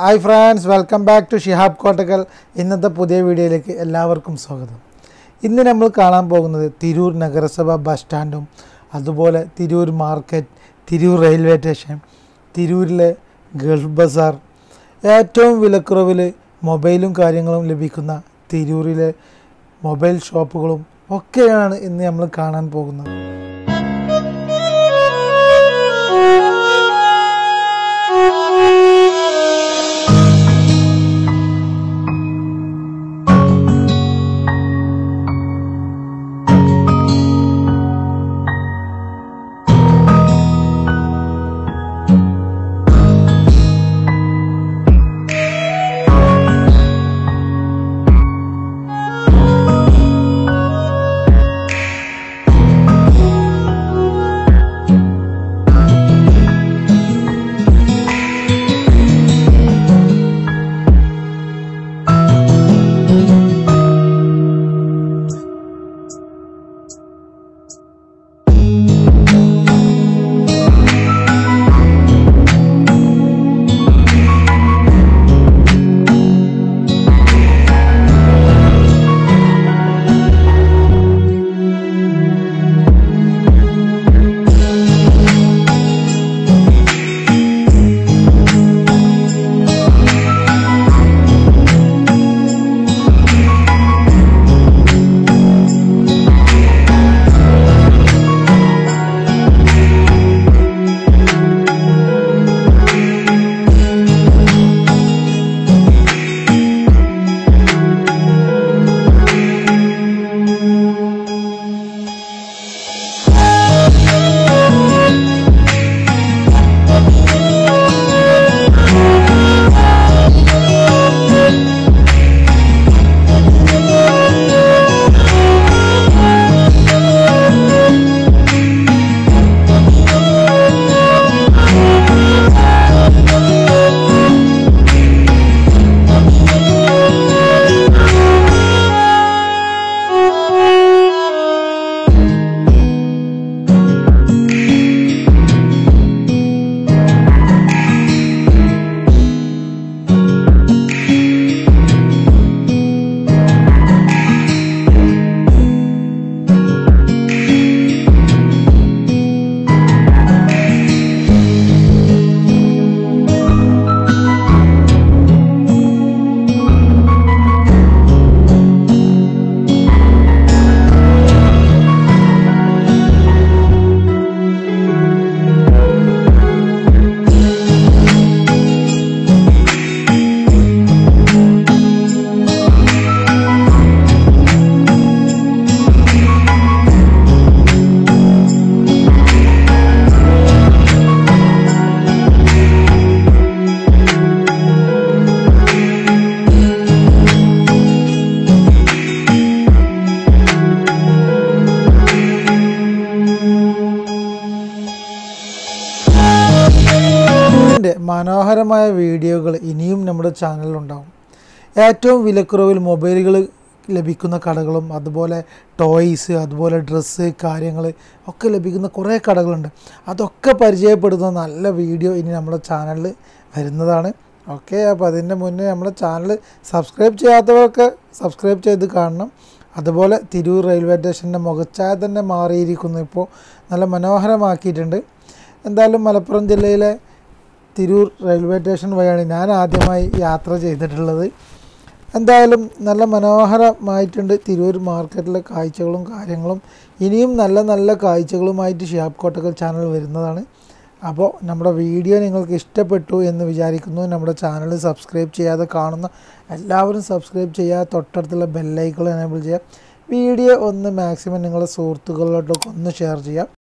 hi friends welcome back to Shihab Kottakkal ഇന്നത്തെ പുതിയ വീഡിയോയിലേക്ക് എല്ലാവർക്കും സ്വാഗതം ഇന്ന് നമ്മൾ കാണാൻ പോകുന്നത് തിരൂർ നഗരസഭ ബസ് സ്റ്റാൻഡും അതുപോലെ Tirur market Tirur railway station തിരൂരിലെ ഗൾഫ് ബസാർ ഏറ്റവും വിലക്കുറവിൽ മൊബൈലും കാര്യങ്ങളും ലഭിക്കുന്ന തിരൂരിലെ മൊബൈൽ ഷോപ്പുകളും ഒക്കെയാണ് ഇന്ന് നമ്മൾ കാണാൻ പോകുന്നത് ഇതിൻ്റെ മനോഹരമായ വീഡിയോകൾ ഇനിയും നമ്മുടെ ചാനലിലുണ്ടാവും ഏറ്റവും വിലക്കുറവിൽ മൊബൈലുകൾ ലഭിക്കുന്ന കടകളും അതുപോലെ ടോയ്സ് അതുപോലെ ഡ്രസ്സ് കാര്യങ്ങൾ ഒക്കെ ലഭിക്കുന്ന കുറേ കടകളുണ്ട് അതൊക്കെ പരിചയപ്പെടുത്തുന്ന നല്ല വീഡിയോ ഇനി നമ്മുടെ ചാനലിൽ വരുന്നതാണ് ഓക്കെ അപ്പോൾ അതിൻ്റെ മുന്നേ നമ്മുടെ ചാനൽ സബ്സ്ക്രൈബ് ചെയ്യാത്തവർക്ക് സബ്സ്ക്രൈബ് ചെയ്ത് കാണണം അതുപോലെ തിരൂർ റെയിൽവേ സ്റ്റേഷൻ്റെ മുഖച്ഛായ തന്നെ മാറിയിരിക്കുന്നു ഇപ്പോൾ നല്ല മനോഹരമാക്കിയിട്ടുണ്ട് എന്തായാലും മലപ്പുറം ജില്ലയിലെ തിരൂർ റെയിൽവേ സ്റ്റേഷൻ വഴിയാണ് ഞാൻ ആദ്യമായി യാത്ര ചെയ്തിട്ടുള്ളത് എന്തായാലും നല്ല മനോഹരമായിട്ടുണ്ട് തിരൂർ മാർക്കറ്റിലെ കാഴ്ചകളും കാര്യങ്ങളും ഇനിയും നല്ല നല്ല കാഴ്ചകളുമായിട്ട് ഷിയാബ് കോട്ടക്കൽ ചാനൽ വരുന്നതാണ് അപ്പോൾ നമ്മുടെ വീഡിയോ നിങ്ങൾക്ക് ഇഷ്ടപ്പെട്ടു എന്ന് വിചാരിക്കുന്നു നമ്മുടെ ചാനൽ സബ്സ്ക്രൈബ് ചെയ്യാതെ കാണുന്ന എല്ലാവരും സബ്സ്ക്രൈബ് ചെയ്യുക തൊട്ടടുത്തുള്ള ബെല്ലൈക്കൾ എനേബിൾ ചെയ്യുക വീഡിയോ ഒന്ന് മാക്സിമം നിങ്ങളുടെ സുഹൃത്തുക്കളിലോട്ടൊക്കെ ഒന്ന് ഷെയർ ചെയ്യുക